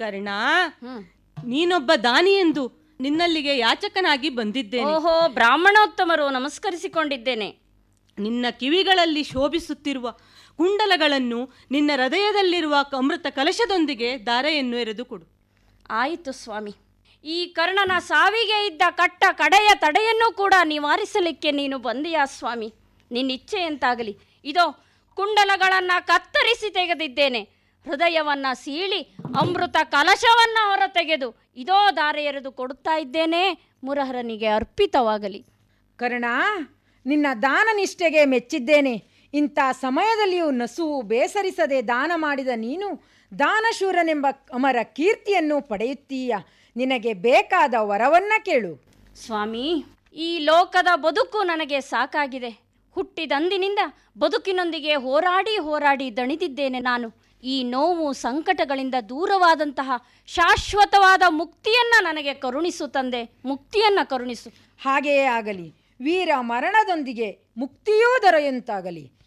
ಕರ್ಣ ಹ್ಮ್ ನೀನೊಬ್ಬ ದಾನಿ ಎಂದು ನಿನ್ನಲ್ಲಿಗೆ ಯಾಚಕನಾಗಿ ಬಂದಿದ್ದೇನೆ ಓಹೋ ಬ್ರಾಹ್ಮಣೋತ್ತಮರು ನಮಸ್ಕರಿಸಿಕೊಂಡಿದ್ದೇನೆ ನಿನ್ನ ಕಿವಿಗಳಲ್ಲಿ ಶೋಭಿಸುತ್ತಿರುವ ಕುಂಡಲಗಳನ್ನು ನಿನ್ನ ಹೃದಯದಲ್ಲಿರುವ ಅಮೃತ ಕಲಶದೊಂದಿಗೆ ದಾರೆಯನ್ನು ಎರೆದು ಕೊಡು ಆಯಿತು ಸ್ವಾಮಿ ಈ ಕರ್ಣನ ಸಾವಿಗೆ ಇದ್ದ ಕಟ್ಟ ಕಡೆಯ ತಡೆಯನ್ನು ಕೂಡ ನಿವಾರಿಸಲಿಕ್ಕೆ ನೀನು ಬಂದೆಯಾ ಸ್ವಾಮಿ ನಿನ್ನ ಇಚ್ಛೆಯಂತಾಗಲಿ ಇದೋ ಕುಂಡಲಗಳನ್ನು ಕತ್ತರಿಸಿ ತೆಗೆದಿದ್ದೇನೆ ಹೃದಯವನ್ನ ಸೀಳಿ ಅಮೃತ ಕಲಶವನ್ನ ಹೊರತೆಗೆದು ಇದೋ ದಾರೆ ಎರೆದು ಕೊಡುತ್ತಾ ಇದ್ದೇನೆ ಮುರಹರನಿಗೆ ಅರ್ಪಿತವಾಗಲಿ ಕರ್ಣ ನಿನ್ನ ದಾನ ನಿಷ್ಠೆಗೆ ಮೆಚ್ಚಿದ್ದೇನೆ ಇಂಥ ಸಮಯದಲ್ಲಿಯೂ ನಸುವು ಬೇಸರಿಸದೆ ದಾನ ಮಾಡಿದ ನೀನು ದಾನಶೂರನೆಂಬ ಅಮರ ಕೀರ್ತಿಯನ್ನು ಪಡೆಯುತ್ತೀಯ ನಿನಗೆ ಬೇಕಾದ ವರವನ್ನ ಕೇಳು ಸ್ವಾಮಿ ಈ ಲೋಕದ ಬದುಕು ನನಗೆ ಸಾಕಾಗಿದೆ ಹುಟ್ಟಿದಂದಿನಿಂದ ಬದುಕಿನೊಂದಿಗೆ ಹೋರಾಡಿ ಹೋರಾಡಿ ದಣಿದಿದ್ದೇನೆ ನಾನು ಈ ನೋವು ಸಂಕಟಗಳಿಂದ ದೂರವಾದಂತಹ ಶಾಶ್ವತವಾದ ಮುಕ್ತಿಯನ್ನ ನನಗೆ ಕರುಣಿಸು ತಂದೆ ಮುಕ್ತಿಯನ್ನ ಕರುಣಿಸು ಹಾಗೆಯೇ ಆಗಲಿ ವೀರ ಮರಣದೊಂದಿಗೆ ಮುಕ್ತಿಯೂ ದೊರೆಯುವಂತಾಗಲಿ